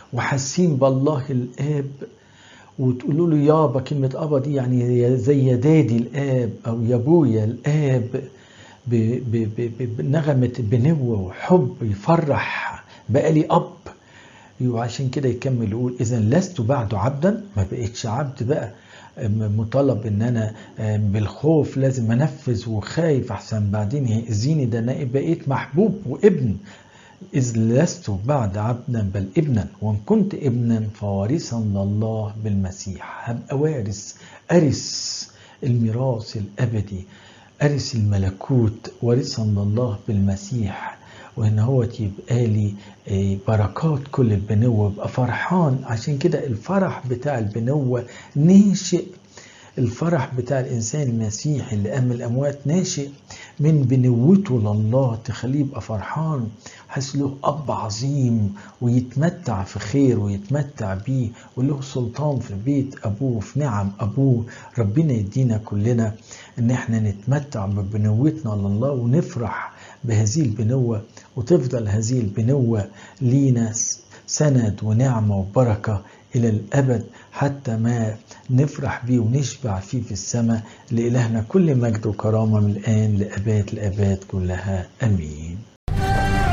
وحاسين بالله الآب وتقولوا له يابا كلمة أبا دي يعني زي يا دادي الآب أو يا أبويا الآب بنغمة بنوة وحب يفرح بقالي أب وعشان كده يكمل يقول إذا لست بعد عبدا ما بقتش عبد بقى مطالب ان انا بالخوف لازم انفذ وخايف احسن بعدين يأذيني ده انا بقيت محبوب وابن إذ لست بعد عبدا بل ابنا وإن كنت ابنا فوارثا لله بالمسيح هبقى وارث أرث الميراث الأبدي أرث الملكوت وارثا لله بالمسيح وإن هو يبقى لي بركات كل البنوة ابقى فرحان عشان كده الفرح بتاع البنوة ناشئ الفرح بتاع الإنسان المسيحي اللي قام الأموات ناشئ من بنوته لله تخليه يبقى فرحان حاسس له أب عظيم ويتمتع في خير ويتمتع بيه وله سلطان في بيت أبوه في نعم أبوه ربنا يدينا كلنا إن احنا نتمتع ببنوتنا لله ونفرح بهذه البنوة وتفضل هذه البنوة لينا سند ونعمة وبركة إلى الأبد حتى ما نفرح بيه ونشبع فيه في السماء لإلهنا كل مجد وكرامة من الآن لأبات الآبات كلها أمين